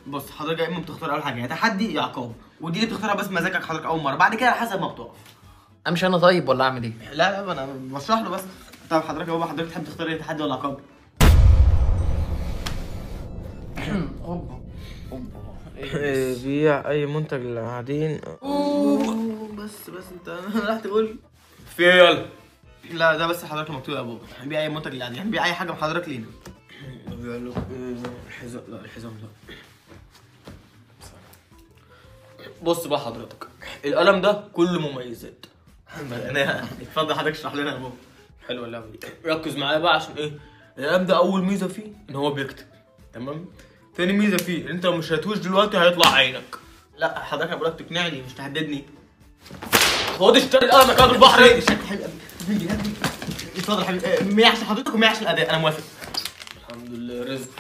بص حضرتك يا اما بتختار اول حاجه يا تحدي يا عقاب ودي اللي بتختارها بس مزاجك حضرتك اول مره بعد كده على حسب ما بتقف امشي انا طيب ولا اعمل ايه لا لا انا بشرح له بس طب حضرتك يا بابا حضرتك تحب تختار ايه تحدي ولا عقاب اوبا اوبا بيع اي منتج للقاعدين بس بس انت راح تقول في ايه يلا لا ده بس حضرتك مكتوب يا بابا بيع اي منتج اللي بيع اي حاجه بحضرتك لينا بيقول له الحزام لا الحزام لا بص بقى حضرتك القلم ده كله مميزات انا اتفضل حضرتك اشرح لنا يا بابا حلوه اللعبه دي ركز معايا بقى عشان ايه القلم ده اول ميزه فيه ان هو بيكتب تمام تاني ميزه فيه ان انت لو مش هتوش دلوقتي هيطلع عينك لا حضرتك انا بقولك تقنعني مش تهددني خد اشتري القلم يا كاتب البحر ايه اتفضل يا حبيبي ما يعش حضرتك وما يعش الاداء انا موافق الحمد لله رزق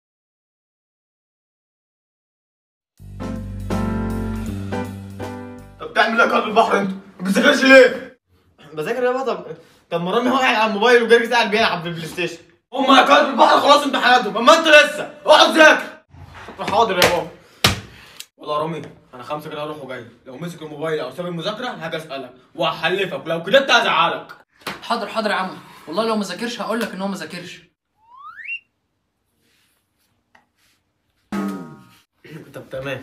طب بتعمل ايه يا كاتب البحر انت؟ ما بتذاكرش ليه؟ بذاكر يا بابا طب طب مرامي هو قاعد على الموبايل وجاري قاعد بيلعب في البلاي ستيشن هما يا كاتب البحر خلاص امتحاناتهم اما انت لسه اقعد ذاكر حاضر يا بابا والله يا رامي انا خمسه كده هروح وجاي لو مسك الموبايل او ساب المذاكره هاجي اسالك وهحلفك ولو كدبت هزعلك حاضر حاضر يا عم والله لو ما ذاكرش هقول لك ان هو ما ذاكرش طب تمام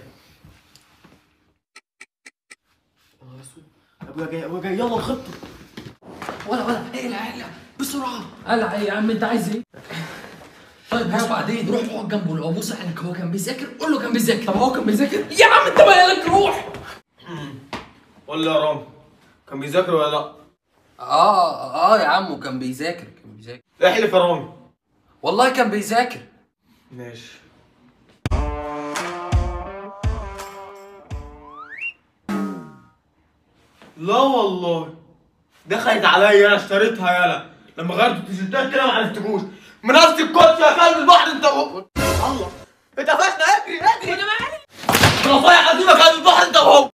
ابويا جاي ابويا جاي يلا الخطه ولا ولا اقلع اقلع بسرعه قلع ايه يا عم انت عايز ايه طيب بص بعدين روح اقعد جنبه لو ابوس عينك هو كان بيذاكر قول له كان بيذاكر طب هو كان بيذاكر يا عم انت مالك روح ولا يا رامي كان بيذاكر ولا لا؟ اه اه يا عم كان بيذاكر كان بيذاكر احلف يا رامي والله كان بيذاكر ماشي لا والله دخلت عليا انا اشتريتها يالا لما غيرت التيشيرتات كده ما عرفتكوش من نفس الكوتش يا كلب البحر انت الله اتقفشنا اجري اجري انا مالي رفايع عزيمه كلب البحر